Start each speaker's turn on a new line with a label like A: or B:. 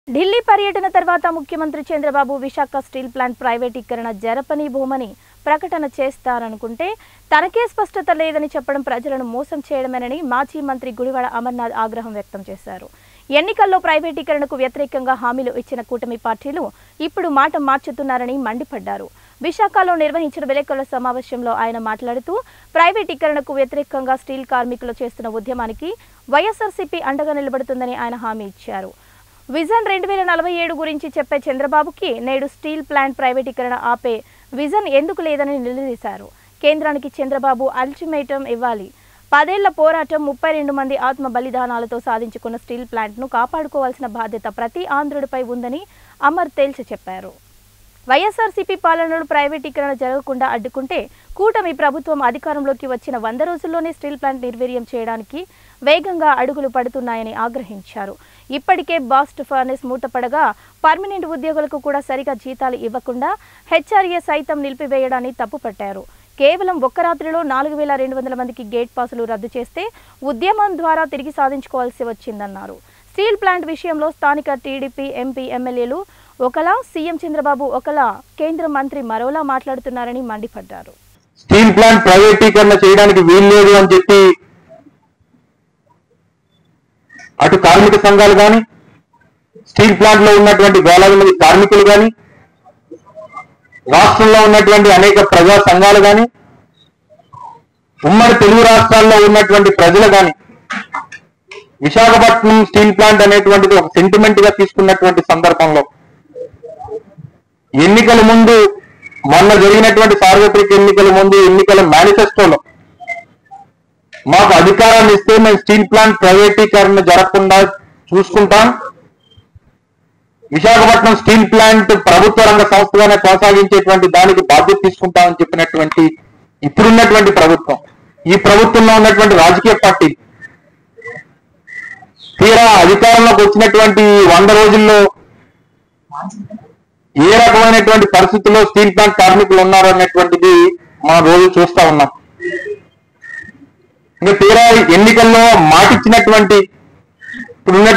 A: ఢిల్లీ పర్యటన తర్వాత ముఖ్యమంత్రి చంద్రబాబు విశాఖ స్టీల్ ప్లాంట్ ప్రైవేటీకరణ జరపని భూమని ప్రకటన చేస్తారనుకుంటే తనకే స్పష్టత లేదని చెప్పడం ప్రజలను మోసం చేయడమేనని మాజీ మంత్రి గుడివాడ అమర్నాథ్ ఆగ్రహం వ్యక్తం చేశారు ఎన్నికల్లో ప్రైవేటీకరణకు వ్యతిరేకంగా హామీలు ఇచ్చిన కూటమి పార్టీలు ఇప్పుడు మాట మార్చుతున్నారని మండిపడ్డారు విశాఖలో నిర్వహించిన విలేకరుల సమావేశంలో ఆయన మాట్లాడుతూ ప్రైవేటీకరణకు వ్యతిరేకంగా స్టీల్ కార్మికులు చేస్తున్న ఉద్యమానికి వైఎస్ఆర్సీపీ అండగా నిలబడుతుందని ఆయన హామీ ఇచ్చారు విజన్ రెండు వేల నలభై ఏడు గురించి చెప్పే చంద్రబాబుకి నేడు స్టీల్ ప్లాంట్ ప్రైవేటీకరణ ఆపే విజన్ ఎందుకు లేదని నిలదీశారు కేంద్రానికి చంద్రబాబు అల్టిమేటం ఇవ్వాలి పదేళ్ల పోరాటం ముప్పై రెండు మంది ఆత్మ బలిదానాలతో సాధించుకున్న స్టీల్ ప్లాంట్ను కాపాడుకోవాల్సిన బాధ్యత ప్రతి ఆంధ్రుడిపై ఉందని అమర్ తేల్చి చెప్పారు వైఎస్ఆర్సీపీ పాలనలో ప్రైవేటీకరణ జరగకుండా అడ్డుకుంటే కూటమి ప్రభుత్వం అధికారంలోకి వచ్చిన వంద రోజుల్లోనే స్టీల్ ప్లాంట్ నిర్వీర్యం చేయడానికి వేగంగా అడుగులు పడుతున్నాయని ఆగ్రహించారు ఇప్పటికే బాస్ట్ ఫర్నెస్ మూతపడగా పర్మనెంట్ ఉద్యోగులకు కూడా సరిగా జీతాలు ఇవ్వకుండా హెచ్ఆర్ఏ సైతం నిలిపివేయడాన్ని తప్పుపట్టారు కేవలం ఒక్క రాత్రిలో నాలుగు వేల రెండు వందల మందికి గేట్ పాసులు రద్దు చేస్తే ఉద్యమం ద్వారా తిరిగి సాధించుకోవాల్సి వచ్చిందన్నారు స్టీల్ ప్లాంట్ విషయంలో స్థానిక టీడీపీ ఎంపీ ఎమ్మెల్యేలు ఒకలా సీఎం చంద్రబాబు ఒకలా కేంద్ర మంత్రి మరోలా మాట్లాడుతున్నారని మండిపడ్డారు
B: స్టీల్ ప్లాంట్ ప్రైవేటీకరణ చేయడానికి వీల్లేదు అని చెప్పి అటు కార్మిక సంఘాలు కానీ స్టీల్ ప్లాంట్ లో ఉన్నటువంటి వేలాది మంది కార్మికులు కానీ రాష్ట్రంలో ఉన్నటువంటి అనేక ప్రజా సంఘాలు కానీ ఉమ్మడి తెలుగు రాష్ట్రాల్లో ఉన్నటువంటి ప్రజలు కానీ విశాఖపట్నం స్టీల్ ప్లాంట్ అనేటువంటిది ఒక సెంటిమెంట్ గా తీసుకున్నటువంటి సందర్భంలో ఎన్నికల ముందు మొన్న జరిగినటువంటి సార్వత్రిక ఎన్నికల ముందు ఎన్నికల మేనిఫెస్టోలో మాకు అధికారాన్ని ఇస్తే మేము స్టీల్ ప్లాంట్ ప్రైవేటీకరణ జరగకుండా చూసుకుంటాం విశాఖపట్నం స్టీల్ ప్లాంట్ ప్రభుత్వ రంగ సంస్థగానే కొనసాగించేటువంటి దానికి బాధ్యత తీసుకుంటామని చెప్పినటువంటి ఇప్పుడున్నటువంటి ప్రభుత్వం ఈ ప్రభుత్వంలో ఉన్నటువంటి రాజకీయ పార్టీ తీరా అధికారంలోకి వచ్చినటువంటి ఈ వంద రోజుల్లో ఏ రకమైనటువంటి పరిస్థితుల్లో స్టీల్ ప్లాంట్ కార్మికులు ఉన్నారు అనేటువంటిది మనం రోజు చూస్తా ఉన్నాం ఇంకా తీరా ఎన్నికల్లో మాటిచ్చినటువంటి ఇప్పుడున్న